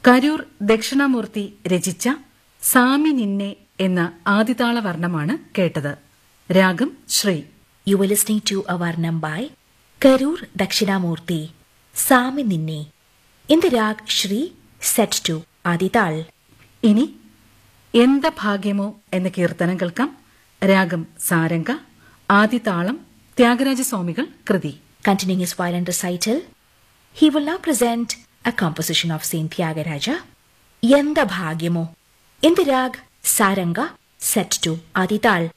കരൂർ ദക്ഷിണാമൂർത്തി രചിച്ച സാമി നിന്നെ എന്ന ആദിതാള വർണ്ണമാണ് കേട്ടത് രാഗം Shri You were listening to a Varnam by Karur Dakshinamurti, Sami Ninne, in the rag Shri, set to Adital. ഇനി എന്ത ഭാഗ്യമോ എന്ന കീർത്തനം കേൾക്കാം രാഗം സാരംഗ ആദിതാളം ത്യാഗരാജസ്വാമികൾ കൃതി Continuing his violent recital, he will now present a composition of Saint Tyagaraja, Yenda Bhagyamo, in the rag Saranga, set to Adital.